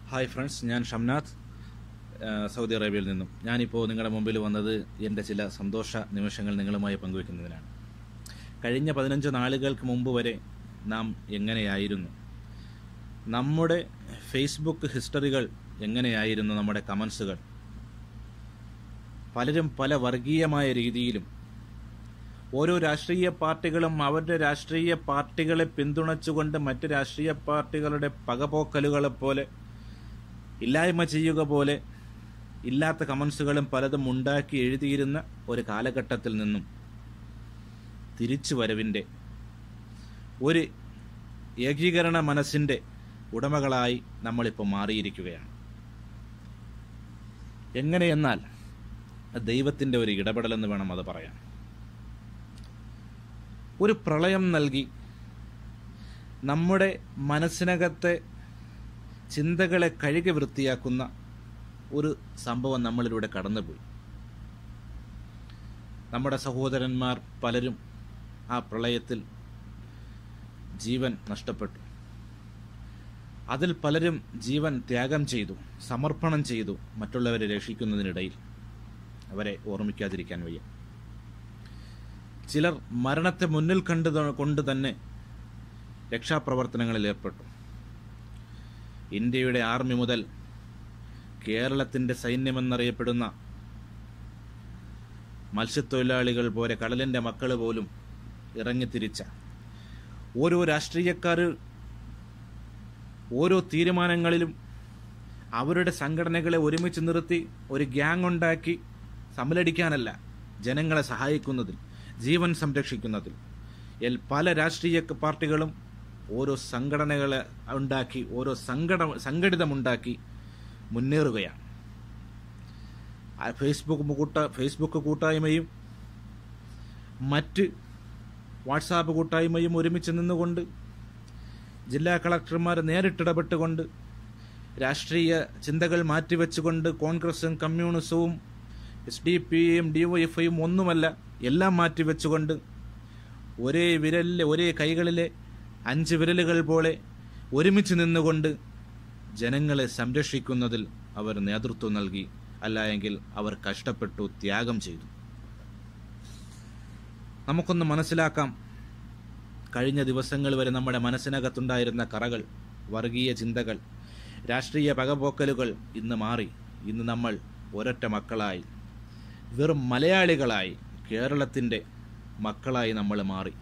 hi friends ഞാൻ ഷംനാഥ് ആ, Saudi അറേബ്യയിൽ നിന്നും ഞാനിപ്പോൾ നിങ്ങളുടെ മുമ്പിൽ വന്നത് എൻ്റെ ചില സന്തോഷ നിമിഷങ്ങൾ നിങ്ങളുമായി പങ്കുവെക്കുന്നതിനാണ് കഴിഞ്ഞ പതിനഞ്ച് നാളുകൾക്ക് മുമ്പ് വരെ നാം എങ്ങനെയായിരുന്നു നമ്മുടെ ഫേസ്ബുക്ക് ഹിസ്റ്ററികൾ എങ്ങനെയായിരുന്നു നമ്മുടെ കമൻസുകൾ പലരും പല വർഗീയമായ രീതിയിലും ഓരോ രാഷ്ട്രീയ പാർട്ടികളും അവരുടെ രാഷ്ട്രീയ പാർട്ടികളെ പിന്തുണച്ചുകൊണ്ട് മറ്റ് രാഷ്ട്രീയ പാർട്ടികളുടെ പകപോക്കലുകളെ പോലെ ഇല്ലായ്മ ചെയ്യുക പോലെ ഇല്ലാത്ത കമൻസുകളും പലതും ഉണ്ടാക്കി എഴുതിയിരുന്ന ഒരു കാലഘട്ടത്തിൽ നിന്നും തിരിച്ചു വരവിൻ്റെ ഒരു ഏകീകരണ മനസ്സിൻ്റെ ഉടമകളായി നമ്മളിപ്പോൾ മാറിയിരിക്കുകയാണ് എങ്ങനെയെന്നാൽ ദൈവത്തിൻ്റെ ഒരു ഇടപെടലെന്ന് വേണം അത് പറയാൻ ഒരു പ്രളയം നൽകി നമ്മുടെ മനസ്സിനകത്തെ ചിന്തകളെ കഴുകി വൃത്തിയാക്കുന്ന ഒരു സംഭവം നമ്മളിലൂടെ കടന്നുപോയി നമ്മുടെ സഹോദരന്മാർ പലരും ആ പ്രളയത്തിൽ ജീവൻ നഷ്ടപ്പെട്ടു അതിൽ പലരും ജീവൻ ത്യാഗം ചെയ്തു സമർപ്പണം ചെയ്തു മറ്റുള്ളവരെ രക്ഷിക്കുന്നതിനിടയിൽ അവരെ ഓർമ്മിക്കാതിരിക്കാൻ വയ്യ ചിലർ മരണത്തെ മുന്നിൽ കണ്ടു കൊണ്ട് തന്നെ രക്ഷാപ്രവർത്തനങ്ങളിൽ ഏർപ്പെട്ടു ഇന്ത്യയുടെ ആർമി മുതൽ കേരളത്തിന്റെ സൈന്യമെന്നറിയപ്പെടുന്ന മത്സ്യത്തൊഴിലാളികൾ പോലെ കടലിന്റെ മക്കൾ പോലും ഇറങ്ങിത്തിരിച്ച ഓരോ രാഷ്ട്രീയക്കാർ ഓരോ തീരുമാനങ്ങളിലും അവരുടെ സംഘടനകളെ ഒരുമിച്ച് നിർത്തി ഒരു ഗ്യാങ് ഉണ്ടാക്കി സമലടിക്കാനല്ല ജനങ്ങളെ സഹായിക്കുന്നതിൽ ജീവൻ സംരക്ഷിക്കുന്നതിൽ എൽ പല രാഷ്ട്രീയ പാർട്ടികളും ഓരോ സംഘടനകളെ ഉണ്ടാക്കി ഓരോ സംഘട സംഘടിതമുണ്ടാക്കി മുന്നേറുകയാണ് ആ ഫേസ്ബുക്ക് കൂട്ട ഫേസ്ബുക്ക് കൂട്ടായ്മയും മറ്റ് വാട്സാപ്പ് കൂട്ടായ്മയും ഒരുമിച്ച് നിന്നുകൊണ്ട് ജില്ലാ കളക്ടർമാർ നേരിട്ടിടപെട്ടുകൊണ്ട് രാഷ്ട്രീയ ചിന്തകൾ മാറ്റിവെച്ചുകൊണ്ട് കോൺഗ്രസും കമ്മ്യൂണിസവും എസ് ഡി പിയും ഡിവൈഎഫ്ഐയും ഒന്നുമല്ല എല്ലാം മാറ്റിവെച്ചുകൊണ്ട് ഒരേ വിരലിലെ ഒരേ കൈകളിലെ അഞ്ച് വിരലുകൾ പോലെ ഒരുമിച്ച് നിന്നുകൊണ്ട് ജനങ്ങളെ സംരക്ഷിക്കുന്നതിൽ അവർ നേതൃത്വം നൽകി അല്ല എങ്കിൽ അവർ കഷ്ടപ്പെട്ടു ത്യാഗം ചെയ്തു നമുക്കൊന്ന് മനസ്സിലാക്കാം കഴിഞ്ഞ ദിവസങ്ങൾ വരെ നമ്മുടെ മനസ്സിനകത്തുണ്ടായിരുന്ന കറകൾ വർഗീയ ചിന്തകൾ രാഷ്ട്രീയ പകപോക്കലുകൾ ഇന്ന് മാറി ഇന്ന് നമ്മൾ ഒരൊറ്റ മക്കളായി വെറും മലയാളികളായി കേരളത്തിൻ്റെ മക്കളായി നമ്മൾ മാറി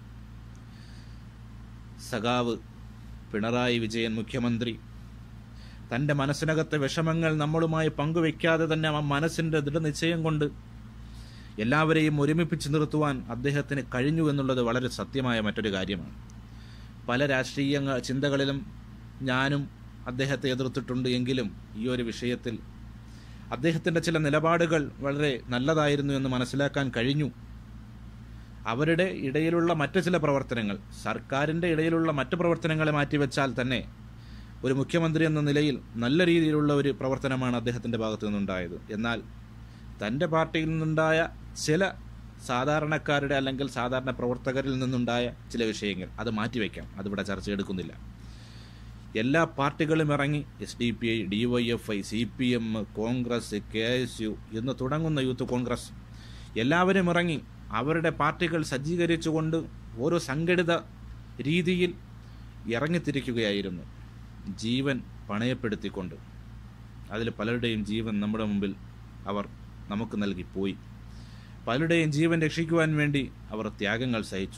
സഖാവ് പിണറായി വിജയൻ മുഖ്യമന്ത്രി തൻ്റെ മനസ്സിനകത്തെ വിഷമങ്ങൾ നമ്മളുമായി പങ്കുവെക്കാതെ തന്നെ ആ മനസ്സിൻ്റെ ദൃഢനിശ്ചയം കൊണ്ട് എല്ലാവരെയും ഒരുമിപ്പിച്ച് നിർത്തുവാൻ അദ്ദേഹത്തിന് കഴിഞ്ഞു എന്നുള്ളത് വളരെ സത്യമായ മറ്റൊരു കാര്യമാണ് പല രാഷ്ട്രീയ ചിന്തകളിലും ഞാനും അദ്ദേഹത്തെ എതിർത്തിട്ടുണ്ട് എങ്കിലും ഈ ഒരു വിഷയത്തിൽ അദ്ദേഹത്തിൻ്റെ ചില നിലപാടുകൾ വളരെ നല്ലതായിരുന്നു എന്ന് മനസ്സിലാക്കാൻ കഴിഞ്ഞു അവരുടെ ഇടയിലുള്ള മറ്റു ചില പ്രവർത്തനങ്ങൾ സർക്കാരിൻ്റെ ഇടയിലുള്ള മറ്റു പ്രവർത്തനങ്ങളെ മാറ്റിവെച്ചാൽ തന്നെ ഒരു മുഖ്യമന്ത്രി എന്ന നിലയിൽ നല്ല രീതിയിലുള്ള ഒരു പ്രവർത്തനമാണ് അദ്ദേഹത്തിൻ്റെ ഭാഗത്തു നിന്നുണ്ടായത് എന്നാൽ തൻ്റെ പാർട്ടിയിൽ നിന്നുണ്ടായ ചില സാധാരണക്കാരുടെ അല്ലെങ്കിൽ സാധാരണ പ്രവർത്തകരിൽ നിന്നുണ്ടായ ചില വിഷയങ്ങൾ അത് മാറ്റിവെക്കാം അതിവിടെ ചർച്ച എടുക്കുന്നില്ല എല്ലാ പാർട്ടികളും ഇറങ്ങി S D P I D Y F I C P M Congress K S U എന്ന് തുടങ്ങുന്ന യൂത്ത് കോൺഗ്രസ് എല്ലാവരും ഇറങ്ങി അവരുടെ പാർട്ടികൾ സജ്ജീകരിച്ചുകൊണ്ട് ഓരോ സംഘടിത രീതിയിൽ ഇറങ്ങിത്തിരിക്കുകയായിരുന്നു ജീവൻ പണയപ്പെടുത്തിക്കൊണ്ട് അതിൽ പലരുടെയും ജീവൻ നമ്മുടെ മുമ്പിൽ അവർ നമുക്ക് നൽകി പോയി പലരുടെയും ജീവൻ രക്ഷിക്കുവാൻ വേണ്ടി അവർ ത്യാഗങ്ങൾ സഹിച്ചു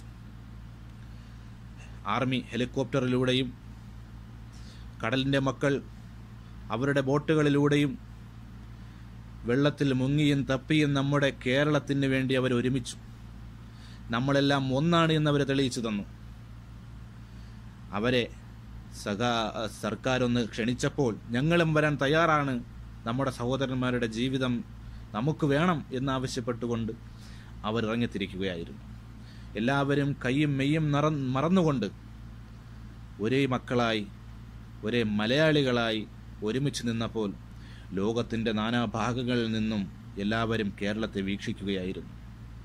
ആർമി ഹെലികോപ്റ്ററിലൂടെയും കടലിൻ്റെ മക്കൾ അവരുടെ ബോട്ടുകളിലൂടെയും വെള്ളത്തിൽ മുങ്ങിയും തപ്പിയും നമ്മുടെ കേരളത്തിന് വേണ്ടി അവർ ഒരുമിച്ചു നമ്മളെല്ലാം ഒന്നാണ് എന്ന് അവർ തെളിയിച്ചു തന്നു അവരെ സഖാ സർക്കാരൊന്ന് ക്ഷണിച്ചപ്പോൾ ഞങ്ങളും വരാൻ തയ്യാറാണ് നമ്മുടെ സഹോദരന്മാരുടെ ജീവിതം നമുക്ക് വേണം എന്നാവശ്യപ്പെട്ടുകൊണ്ട് അവർ ഇറങ്ങിത്തിരിക്കുകയായിരുന്നു എല്ലാവരും കൈയും മെയ്യും നിറ മറന്നുകൊണ്ട് ഒരേ മക്കളായി ഒരേ മലയാളികളായി ഒരുമിച്ച് നിന്നപ്പോൾ ലോകത്തിൻ്റെ നാനാഭാഗങ്ങളിൽ നിന്നും എല്ലാവരും കേരളത്തെ വീക്ഷിക്കുകയായിരുന്നു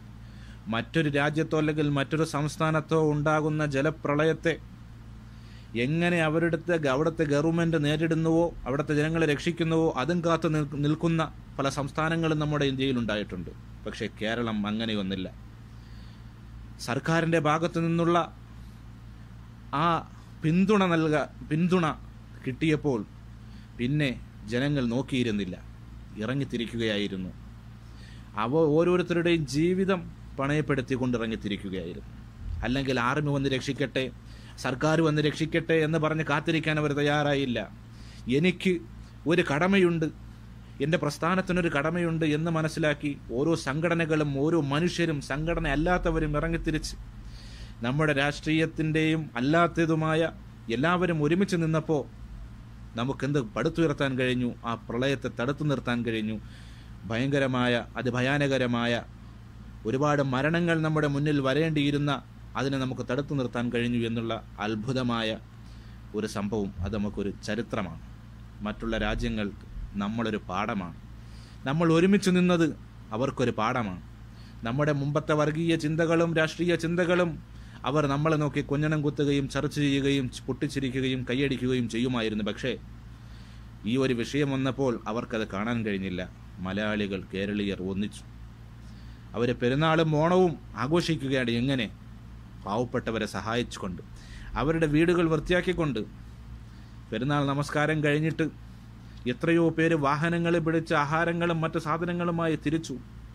മറ്റൊരു രാജ്യത്തോ അല്ലെങ്കിൽ മറ്റൊരു സംസ്ഥാനത്തോ ഉണ്ടാകുന്ന ജലപ്രളയത്തെ എങ്ങനെ അവരുടെ അവിടുത്തെ ഗവൺമെൻറ് നേരിടുന്നുവോ അവിടുത്തെ ജനങ്ങളെ രക്ഷിക്കുന്നുവോ അതും കാത്തു നിൽ- നിൽക്കുന്ന പല സംസ്ഥാനങ്ങളും നമ്മുടെ ഇന്ത്യയിൽ ഉണ്ടായിട്ടുണ്ട് പക്ഷേ കേരളം അങ്ങനെയൊന്നില്ല സർക്കാരിൻ്റെ ഭാഗത്തു നിന്നുള്ള ആ പിന്തുണ നൽക പിന്തുണ കിട്ടിയപ്പോൾ പിന്നെ ജനങ്ങൾ നോക്കിയിരുന്നില്ല ഇറങ്ങിത്തിരിക്കുകയായിരുന്നു അവ ഓരോരുത്തരുടെയും ജീവിതം പണയപ്പെടുത്തിക്കൊണ്ട് ഇറങ്ങിത്തിരിക്കുകയായിരുന്നു അല്ലെങ്കിൽ ആർമി വന്ന് രക്ഷിക്കട്ടെ സർക്കാർ വന്ന് രക്ഷിക്കട്ടെ എന്ന് പറഞ്ഞ് കാത്തിരിക്കാൻ അവർ തയ്യാറായില്ല എനിക്ക് ഒരു കടമയുണ്ട് എൻ്റെ പ്രസ്ഥാനത്തിനൊരു കടമയുണ്ട് എന്ന് മനസ്സിലാക്കി ഓരോ സംഘടനകളും ഓരോ മനുഷ്യരും സംഘടന അല്ലാത്തവരും ഇറങ്ങിത്തിരിച്ച് നമ്മുടെ രാഷ്ട്രീയത്തിൻ്റെയും അല്ലാത്തതുമായ എല്ലാവരും ഒരുമിച്ച് നിന്നപ്പോൾ നമുക്കെന്ത് പടുത്തുയർത്താൻ കഴിഞ്ഞു ആ പ്രളയത്തെ തടുത്തു നിർത്താൻ കഴിഞ്ഞു ഭയങ്കരമായ അതിഭയാനകരമായ ഒരുപാട് മരണങ്ങൾ നമ്മുടെ മുന്നിൽ വരേണ്ടിയിരുന്ന അതിനെ നമുക്ക് തടുത്തു നിർത്താൻ കഴിഞ്ഞു എന്നുള്ള അത്ഭുതമായ ഒരു സംഭവം അത് നമുക്കൊരു ചരിത്രമാണ് മറ്റുള്ള രാജ്യങ്ങൾക്ക് നമ്മളൊരു പാഠമാണ് നമ്മൾ ഒരുമിച്ച് നിന്നത് അവർക്കൊരു പാഠമാണ് നമ്മുടെ മുമ്പത്തെ വർഗീയ ചിന്തകളും രാഷ്ട്രീയ ചിന്തകളും അവർ നമ്മളെ നോക്കി കൊഞ്ഞണം കുത്തുകയും ചർച്ച ചെയ്യുകയും പൊട്ടിച്ചിരിക്കുകയും കൈയടിക്കുകയും ചെയ്യുമായിരുന്നു പക്ഷേ ഈ ഒരു വിഷയം വന്നപ്പോൾ അവർക്കത് കാണാൻ കഴിഞ്ഞില്ല മലയാളികൾ കേരളീയർ ഒന്നിച്ചു അവർ പെരുന്നാളും ഓണവും ആഘോഷിക്കുകയാണ് എങ്ങനെ പാവപ്പെട്ടവരെ സഹായിച്ചുകൊണ്ട് അവരുടെ വീടുകൾ വൃത്തിയാക്കിക്കൊണ്ട് പെരുന്നാൾ നമസ്കാരം കഴിഞ്ഞിട്ട് എത്രയോ പേര് വാഹനങ്ങൾ പിടിച്ച് ആഹാരങ്ങളും മറ്റു സാധനങ്ങളുമായി തിരിച്ചു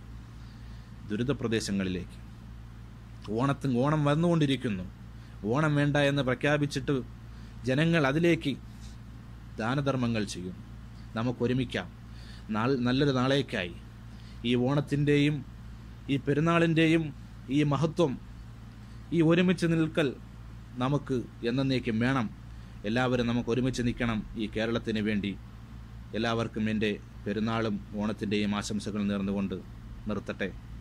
ദുരിതപ്രദേശങ്ങളിലേക്ക് ഓണത്തിന് ഓണം വന്നുകൊണ്ടിരിക്കുന്നു ഓണം വേണ്ട എന്ന് പ്രഖ്യാപിച്ചിട്ട് ജനങ്ങൾ അതിലേക്ക് ദാനധർമ്മങ്ങൾ ചെയ്യും നമുക്കൊരുമിക്കാം നാൾ നല്ലൊരു നാളേക്കായി ഈ ഓണത്തിൻ്റെയും ഈ പെരുന്നാളിൻ്റെയും ഈ മഹത്വം ഈ ഒരുമിച്ച് നിൽക്കൽ നമുക്ക് എന്നേക്കും വേണം എല്ലാവരും നമുക്ക് ഒരുമിച്ച് നിൽക്കണം ഈ കേരളത്തിന് വേണ്ടി എല്ലാവർക്കും എൻ്റെ പെരുന്നാളും ഓണത്തിൻ്റെയും ആശംസകൾ നേർന്നുകൊണ്ട് നിർത്തട്ടെ